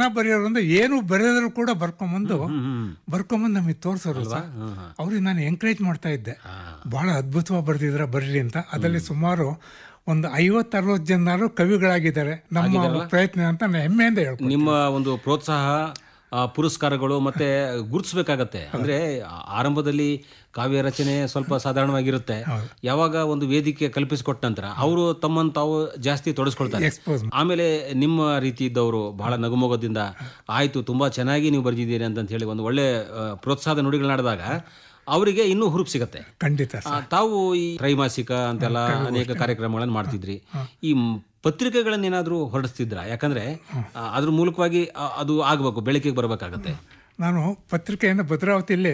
ಬರೆಯೋರು ಅಂದ್ರೆ ಏನು ಬರೆಯೋದ್ರು ಕೂಡ ಬರ್ಕೊಂಬಂದು ಹ್ಮ್ ಬರ್ಕೊಂಬಂದು ನಮಗೆ ತೋರ್ಸೋರು ಸರ್ ಹ್ಮ್, ಹ್ಮ್. ಅವ್ರಿಗೆ ನಾನು ಎಂಕರೇಜ್ ಮಾಡ್ತಾ ಇದ್ದೆ ಹಾ. ಬಹಳ ಅದ್ಭುತವಾಗಿ ಬರೆದಿದ್ರ ಬರ್ರಿ ಅಂತ ಅದರಲ್ಲಿ ಸುಮಾರು ಒಂದು ಐವತ್ತು ಅರವತ್ತು ಜನರು ಕವಿಗಳಾಗಿದ್ದಾರೆ ನಮ್ಮ ಪ್ರಯತ್ನ ಅಂತ ನಾನು ಹೆಮ್ಮೆಯಿಂದ ಹೇಳ್ತೀನಿ ನಿಮ್ಮ ಒಂದು ಪ್ರೋತ್ಸಾಹ ಆ, ಪುರಸ್ಕಾರಗಳು ಮತ್ತೆ ಗುರುತಿಸ್ಬೇಕಾಗತ್ತೆ ಅಂದ್ರೆ ಆ- ಆರಂಭದಲ್ಲಿ ಕಾವ್ಯ ರಚನೆ ಸ್ವಲ್ಪ ಸಾಧಾರಣವಾಗಿರುತ್ತೆ ಯಾವಾಗ ಒಂದು ವೇದಿಕೆ ಕಲ್ಪಿಸಿಕೊಟ್ಟ ನಂತರ ಅವರು ತಮ್ಮನ್ನು ತಾವು ಜಾಸ್ತಿ ತೊಡಸ್ಕೊಳ್ತಾರೆ ಎಕ್ಸ್ಪೋಸ್ ಆಮೇಲೆ ನಿಮ್ಮ ರೀತಿ ಇದ್ದವರು ಬಹಳ ನಗುಮೊಗದಿಂದ ಆಯ್ತು ತುಂಬಾ ಚೆನ್ನಾಗಿ ನೀವು ಬರೆದಿದ್ದೀರಿ ಅಂತ ಹೇಳಿ ಒಂದು ಒಳ್ಳೆ ಆ, ಪ್ರೋತ್ಸಾಹದ ನುಡಿಗಳನ್ನಾಡಿದಾಗ ಅವರಿಗೆ ಇನ್ನೂ ಹುರುಪು ಸಿಗತ್ತೆ ಖಂಡಿತ ಆ, ತಾವು ಈ ತ್ರೈಮಾಸಿಕ ಅಂತೆಲ್ಲ ಅನೇಕ ಕಾರ್ಯಕ್ರಮಗಳನ್ನು ಮಾಡ್ತಿದ್ರಿ ಈ ಮ್- ಪತ್ರಿಕೆಗಳನ್ನೇನಾದ್ರೂ ಹೊರಡಿಸ್ತಿದ್ರ ಯಾಕಂದ್ರೆ ಆ, ಅದ್ರ ಮೂಲಕವಾಗಿ ಆ, ಅದು ಆಗ್ಬೇಕು ಬೆಳಕಿಗೆ ಬರ್ಬೇಕಾಗತ್ತೆ ನಾನು ಪತ್ರಿಕೆಯಿಂದ ಭದ್ರಾವತಿಯಲ್ಲಿ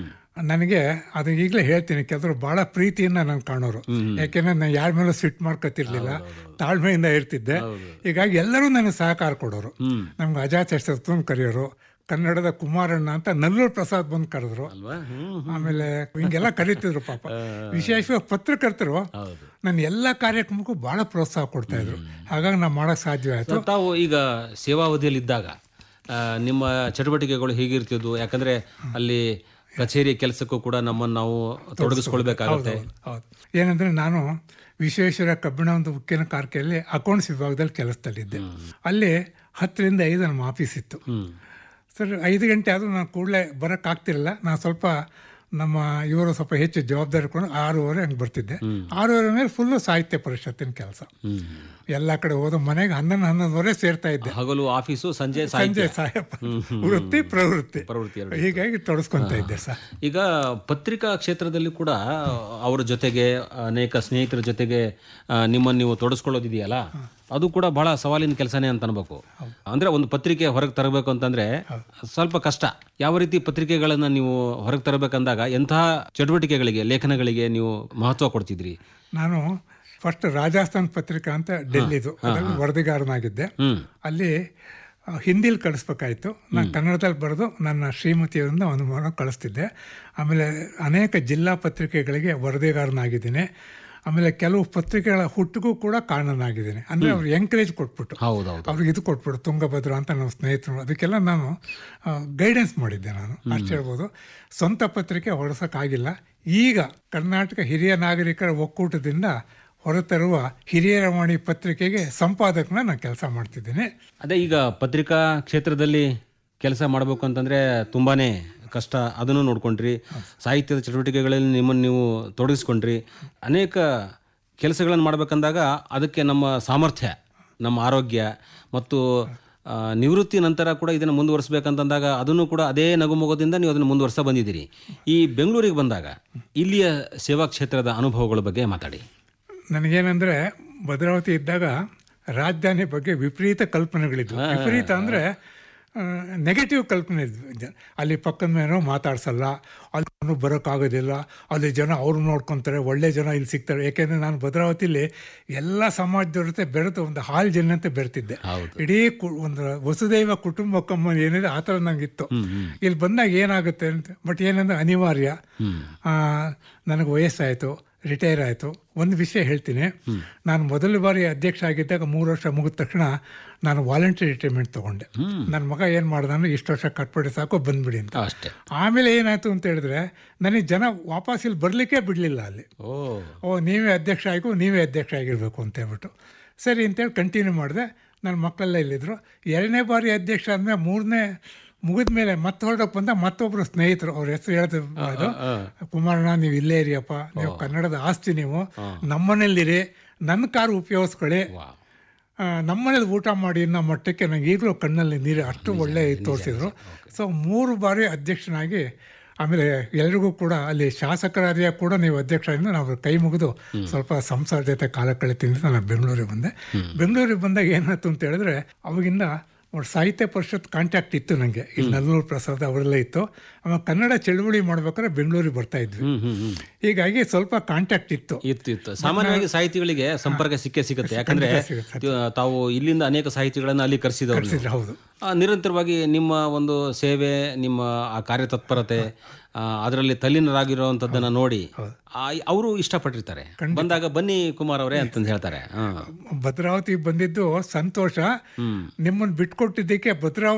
ನನಗೆ ಅದು ಈಗಲೇ ಹೇಳ್ತೀನಿ ಕೆಲವರು ಬಹಳ ಪ್ರೀತಿಯಿಂದ ನಾನು ಕಾಣೋರು ಯಾಕೆಂದ್ರೆ ನಾನು ಯಾರ ಮೇಲೂ ಸಿಟ್ ಮಾಡ್ಕೊತಿರ್ಲಿಲ್ಲ ತಾಳ್ಮೆಯಿಂದ ಇರ್ತಿದ್ದೆ ಹೀಗಾಗಿ ಎಲ್ಲರೂ ನನಗೆ ಸಹಕಾರ ಕೊಡೋರು ಹ್ಮ್ ನಮ್ಗೆ ಅಜಾತ್ ಶಸ್ತ್ರತ್ವನ್ ಕರೆಯೋರು ಕನ್ನಡದ ಕುಮಾರಣ್ಣ ಅಂತ ನಲ್ಲೂರು ಪ್ರಸಾದ್ ಬಂದು ಕರೆದ್ರು ಅಲ್ವಾ ಹ್ಮ್ ಆಮೇಲೆ ಹಿಂಗೆಲ್ಲ ಕರೀತಿದ್ರು ಪಾಪ ವಿಶೇಷವಾಗಿ ಪತ್ರಕರ್ತರು ಹೌದು ನನ್ನ ಎಲ್ಲ ಕಾರ್ಯಕ್ರಮಕ್ಕೂ ಬಹಳ ಪ್ರೋತ್ಸಾಹ ಕೊಡ್ತಾ ಇದ್ರು ಹಾಗಾಗಿ ನಾವು ಮಾಡೋಕೆ ಸಾಧ್ಯ ಆಯ್ತು ಸೊ ತಾವು ಈಗ ಸೇವಾವಧಿಯಲ್ಲಿ ಇದ್ದಾಗ ಆ, ನಿಮ್ಮ ಚಟುವಟಿಕೆಗಳು ಹೇಗಿರ್ತಿದ್ವು ಯಾಕಂದ್ರೆ ಅಲ್ಲಿ ಕಚೇರಿ ಕೆಲಸಕ್ಕೂ ಕೂಡ ನಮ್ಮನ್ನು ನಾವು ತೊಡಗಿಸ್ಕೊಳ್ಬೇಕಾಗತ್ತೆ ಹೌದು ಏನಂದ್ರೆ ನಾನು ವಿಶ್ವೇಶ್ವರ ಕಬ್ಬಿಣ ಒಂದು ಉಕ್ಕಿನ ಕಾರ್ಖೆಯಲ್ಲಿ ಅಕೌಂಟ್ಸ್ ವಿಭಾಗದಲ್ಲಿ ಕೆಲಸದಲ್ಲಿದ್ದೆ ಅಲ್ಲಿ ಹತ್ತರಿಂದ ಐದು ನಮ್ಮ ಆಫೀಸ್ ಇತ್ತು ಹ್ಮ್ ಸರ್ ಐದು ಗಂಟೆ ಆದರೂ ನಾನು ಕೂಡಲೇ ಬರೋಕ್ಕಾಗ್ತಿರಲಿಲ್ಲ ನಾನು ಸ್ವಲ್ಪ ನಮ್ಮ ಇವರು ಸ್ವಲ್ಪ ಹೆಚ್ಚು ಜವಾಬ್ದಾರಿ ಕೊಂಡು ಆರೂವರೆ ಹಂಗೆ ಬರ್ತಿದ್ದೆ ಆರೂವರೆ ಮೇಲೆ ಫುಲ್ಲು ಸಾಹಿತ್ಯ ಪರಿಷತ್ತಿನ ಕೆಲಸ ಹ್ಮ್ ಎಲ್ಲ ಕಡೆ ಹೋದ ಮನೆಗೆ ಹನ್ನೊಂದು ಹನ್ನೊಂದುವರೆ ಸೇರ್ತಾ ಇದ್ದೆ ಹಗಲು ಆಫೀಸು ಸಂಜೆ ಸಾಹಿತ್ಯ ಸಂಜೆ ಸಾಯಪ್ಪ ವೃತ್ತಿ ಪ್ರವೃತ್ತಿ ಪ್ರವೃತ್ತಿ ಎರಡು ಹೀಗಾಗಿ ತೊಡಸ್ಕೊಂತ ಇದ್ದೆ ಸರ್ ಈಗ ಪತ್ರಿಕಾ ಕ್ಷೇತ್ರದಲ್ಲಿ ಕೂಡ ಅವರ ಜೊತೆಗೆ ಅನೇಕ ಸ್ನೇಹಿತರ ಜೊತೆಗೆ ಆ, ನಿಮ್ಮನ್ನು ನೀವು ತೊಡಸ್ಕೊಳ್ಳೋದಿದೆಯಲ್ಲ ಅದು ಕೂಡ ಬಹಳ ಸವಾಲಿನ ಕೆಲಸನೇ ಅಂತ ಅನ್ಬೇಕು ಅಂದ್ರೆ ಒಂದು ಪತ್ರಿಕೆ ಹೊರಗೆ ತರಬೇಕು ಅಂತಂದ್ರೆ ಸ್ವಲ್ಪ ಕಷ್ಟ ಯಾವ ರೀತಿ ಪತ್ರಿಕೆಗಳನ್ನ ನೀವು ಹೊರಗೆ ತರಬೇಕಂದಾಗ ಎಂತಹ ಚಟುವಟಿಕೆಗಳಿಗೆ ಲೇಖನಗಳಿಗೆ ನೀವು ಮಹತ್ವ ಕೊಡ್ತಿದ್ರಿ ನಾನು ಫಸ್ಟ್ ರಾಜಸ್ಥಾನ್ ಪತ್ರಿಕಾ ಅಂತ ಡೆಲ್ಲಿದು ಅದರಲ್ಲಿ ವರದಿಗಾರನಾಗಿದ್ದೆ ಹ್ಮ್ ಅಲ್ಲಿ ಆ, ಹಿಂದಿಲಿ ಕಳಿಸ್ಬೇಕಾಯ್ತು ನಾನು ಕನ್ನಡದಲ್ಲಿ ಬರೆದು ನನ್ನ ಶ್ರೀಮತಿಯವರಿಂದ ಒಂದು ಮನ ಕಳಿಸ್ತಿದ್ದೆ ಆಮೇಲೆ ಅನೇಕ ಜಿಲ್ಲಾ ಪತ್ರಿಕೆಗಳಿಗೆ ವರದಿಗಾರನಾಗಿದ್ದೀನಿ ಆಮೇಲೆ ಕೆಲವು ಪತ್ರಿಕೆಗಳ ಹುಟ್ಟಿಗೂ ಕೂಡ ಕಾರಣನಾಗಿದ್ದೀನಿ ಅಂದರೆ ಅವ್ರು ಎಂಕರೇಜ್ ಕೊಟ್ಬಿಟ್ಟು ಹೌದೌದು ಅವ್ರಿಗೆ ಇದು ಕೊಟ್ಬಿಟ್ಟು ತುಂಗಭದ್ರ ಅಂತ ನಮ್ಮ ಸ್ನೇಹಿತರು ಅದಕ್ಕೆಲ್ಲ ನಾನು ಗೈಡೆನ್ಸ್ ಮಾಡಿದ್ದೆ ನಾನು ಅಷ್ಟು ಹೇಳ್ಬೋದು ಸ್ವಂತ ಪತ್ರಿಕೆ ಹೊರಸೋಕ್ಕಾಗಿಲ್ಲ ಈಗ ಕರ್ನಾಟಕ ಹಿರಿಯ ನಾಗರಿಕರ ಒಕ್ಕೂಟದಿಂದ ಹೊರತರುವ ಹಿರಿಯರವಾಣಿ ಪತ್ರಿಕೆಗೆ ಸಂಪಾದಕನ ನಾನು ಕೆಲಸ ಮಾಡ್ತಿದ್ದೀನಿ ಅದೇ ಈಗ ಪತ್ರಿಕಾ ಕ್ಷೇತ್ರದಲ್ಲಿ ಕೆಲಸ ಮಾಡಬೇಕು ಅಂತಂದ್ರೆ ತುಂಬಾನೇ ಕಷ್ಟ ಅದನ್ನು ನೋಡ್ಕೊಂಡ್ರಿ ಸಾಹಿತ್ಯದ ಚಟುವಟಿಕೆಗಳಲ್ಲಿ ನಿಮ್ಮನ್ನು ನೀವು ತೊಡಗಿಸ್ಕೊಂಡ್ರಿ ಅನೇಕ ಕೆಲಸಗಳನ್ನು ಮಾಡ್ಬೇಕಂದಾಗ ಅದಕ್ಕೆ ನಮ್ಮ ಸಾಮರ್ಥ್ಯ ನಮ್ಮ ಆರೋಗ್ಯ ಮತ್ತು ಆ, ನಿವೃತ್ತಿ ನಂತರ ಕೂಡ ಇದನ್ನು ಮುಂದುವರಿಸ್ಬೇಕಂತಂದಾಗ ಅದನ್ನು ಕೂಡ ಅದೇ ನಗುಮೊಗದಿಂದ ನೀವು ಅದನ್ನು ಮುಂದುವರ್ಸ ಬಂದಿದ್ದೀರಿ ಈ ಬೆಂಗಳೂರಿಗೆ ಬಂದಾಗ ಇಲ್ಲಿಯ ಸೇವಾ ಕ್ಷೇತ್ರದ ಅನುಭವಗಳ ಬಗ್ಗೆ ಮಾತಾಡಿ ನನಗೇನಂದ್ರೆ ಭದ್ರಾವತಿ ಇದ್ದಾಗ ರಾಜಧಾನಿ ಬಗ್ಗೆ ವಿಪರೀತ ಕಲ್ಪನೆಗಳಿದ್ವು ವಿಪರೀತ ಅಂದರೆ ನೆಗೆಟಿವ್ ಕಲ್ಪನೆ ಇದ್ವು ಜ- ಅಲ್ಲಿ ಪಕ್ಕದ ಮೇಲೆ ಮಾತಾಡ್ಸಲ್ಲ ಅಲ್ಲಿ ಬರೋಕ್ಕಾಗೋದಿಲ್ಲ ಅಲ್ಲಿ ಜನ ಅವ್ರು ನೋಡ್ಕೊತಾರೆ ಒಳ್ಳೆ ಜನ ಇಲ್ಲಿ ಸಿಗ್ತಾರೆ ಯಾಕೆಂದರೆ ನಾನು ಭದ್ರಾವತಿಲಿ ಎಲ್ಲ ಸಮಾಜದ ಜೊತೆ ಬೆರೆತು ಒಂದು ಹಾಲ್ ಜನತೆ ಬೆರೆತಿದ್ದೆ ಹೌದು. ಇಡೀ ಕು ಒಂದು ವಸುದೈವ ಕುಟುಂಬಕ್ಕಮ್ಮ ಏನಿದೆ ಆ ಥರ ನಂಗಿತ್ತು ಇಲ್ಲಿ ಬಂದಾಗ ಏನಾಗುತ್ತೆ ಅಂತ ಬಟ್ ಏನಂದ್ರೆ ಅನಿವಾರ್ಯ ಆ, ನನಗೆ ವಯಸ್ಸಾಯಿತು ರಿಟೈರ್ ಆಯಿತು ಒಂದು ವಿಷಯ ಹೇಳ್ತೀನಿ ನಾನು ಮೊದಲ ಬಾರಿ ಅಧ್ಯಕ್ಷ ಆಗಿದ್ದಾಗ ಮೂರು ವರ್ಷ ಮುಗಿದ ತಕ್ಷಣ ನಾನು ವಾಲಂಟ್ರಿ ರಿಟೈರ್ಮೆಂಟ್ ತೊಗೊಂಡೆ ನನ್ನ ಮಗ ಏನು ಮಾಡ್ದ ಅಂದ್ರೆ ಇಷ್ಟು ವರ್ಷ ಕಟ್ಬಿಡಿ ಸಾಕು ಬಂದ್ಬಿಡಿ ಅಂತ ಅಷ್ಟೇ ಆಮೇಲೆ ಏನಾಯ್ತು ಅಂತ ಹೇಳಿದ್ರೆ ನನಗೆ ಜನ ವಾಪಸ್ ಇಲ್ಲಿ ಬರಲಿಕ್ಕೆ ಬಿಡಲಿಲ್ಲ ಅಲ್ಲಿ ಓ ಓ ನೀವೇ ಅಧ್ಯಕ್ಷ ಆಗು ನೀವೇ ಅಧ್ಯಕ್ಷ ಆಗಿರಬೇಕು ಅಂತ ಹೇಳ್ಬಿಟ್ಟು ಸರಿ ಅಂತೇಳಿ ಕಂಟಿನ್ಯೂ ಮಾಡಿದೆ ನನ್ನ ಮಕ್ಕಳೆಲ್ಲ ಇಲ್ಲಿದ್ರು ಎರಡನೇ ಬಾರಿ ಅಧ್ಯಕ್ಷ ಆದಮೇಲೆ ಮೂರನೇ ಮುಗಿದ ಮೇಲೆ ಮತ್ತೆ ಹೊರಡಕ್ಕೆ ಬಂದ ಮತ್ತೊಬ್ಬರು ಸ್ನೇಹಿತರು ಅವ್ರ ಹೆಸರು ಹೇಳಿದ್ರು ಇದು ಕುಮಾರಣ್ಣ ನೀವು ಇಲ್ಲೇ ಇರಿಯಪ್ಪ ನೀವು ಕನ್ನಡದ ಆಸ್ತಿ ನೀವು ನಮ್ಮನೇಲಿರಿ ನನ್ನ ಕಾರು ಉಪಯೋಗಿಸ್ಕೊಳ್ಳಿ ವಾ ಆ, ನಮ್ಮನೇಲಿ ಊಟ ಮಾಡಿ ಅನ್ನೋ ಮಟ್ಟಕ್ಕೆ ನಂಗೆ ಈಗಲೂ ಕಣ್ಣಲ್ಲಿ ನೀರು ಅಷ್ಟು ಒಳ್ಳೆ ಇದು ತೋರಿಸಿದ್ರು ಸೊ ಮೂರು ಬಾರಿ ಅಧ್ಯಕ್ಷನಾಗಿ ಆಮೇಲೆ ಎಲ್ರಿಗೂ ಕೂಡ ಅಲ್ಲಿ ಶಾಸಕರಾದಿಯ ಕೂಡ ನೀವು ಅಧ್ಯಕ್ಷರಿಂದ ನಾವು ಕೈ ಮುಗಿದು ಸ್ವಲ್ಪ ಸಂಸಾರ ಜೊತೆ ಕಾಲ ಕಳಿತೀನಿ ಅಂತ ನಾನು ಬೆಂಗಳೂರಿಗೆ ಬಂದೆ ಬೆಂಗಳೂರಿಗೆ ಬಂದಾಗ ಏನಾಯ್ತು ಅಂತ ಹೇಳಿದ್ರೆ ಅವಾಗಿಂದ ಅವ್ರ ಸಾಹಿತ್ಯ ಪರಿಷತ್ ಕಾಂಟ್ಯಾಕ್ಟ್ ಇತ್ತು ನನಗೆ ಇಲ್ಲಿ ನಲ್ಲೂರು ಪ್ರಸಾದ್ ಅವರೆಲ್ಲ ಇತ್ತು ಆಮೇಲೆ ಕನ್ನಡ ಚಳುವಳಿ ಮಾಡ್ಬೇಕಾದ್ರೆ ಬೆಂಗಳೂರಿಗೆ ಬರ್ತಾ ಇದ್ವಿ ಹ್ಮ್ ಹ್ಮ್ ಹ್ಮ್ ಹೀಗಾಗಿ ಸ್ವಲ್ಪ ಕಾಂಟ್ಯಾಕ್ಟ್ ಇತ್ತು ಇತ್ತು ಇತ್ತು ಸಾಮಾನ್ಯವಾಗಿ ಸಾಹಿತಿಗಳಿಗೆ ಸಂಪರ್ಕ ಸಿಕ್ಕೇ ಸಿಗುತ್ತೆ ಯಾಕಂದ್ರೆ ತಾವು ಇಲ್ಲಿಂದ ಅನೇಕ ಸಾಹಿತಿಗಳನ್ನ ಅಲ್ಲಿ ಕರೆಸಿದವರು ಹೌದು ನಿರಂತರವಾಗಿ ನಿಮ್ಮ ಒಂದು ಸೇವೆ ನಿಮ್ಮ ಆ ಕಾರ್ಯತತ್ಪರತೆ ಆ, ಅದರಲ್ಲಿ ತಲ್ಲೀನರಾಗಿರುವಂತದ್ದನ್ನ ನೋಡಿ ಅವರು ಇಷ್ಟಪಟ್ಟಿರ್ತಾರೆ ಬಂದಾಗ ಬನ್ನಿ ಕುಮಾರ್ ಅವರೇ ಅಂತಂದು ಹೇಳ್ತಾರೆ ಹಾ ಭದ್ರಾವತಿ ಬಂದಿದ್ದು ಸಂತೋಷ ಹ್ಮ್ ನಿಮ್ಮನ್ನು ಬಿಟ್ಕೊಟ್ಟಿದ್ದಕ್ಕೆ ಭದ್ರಾವತಿ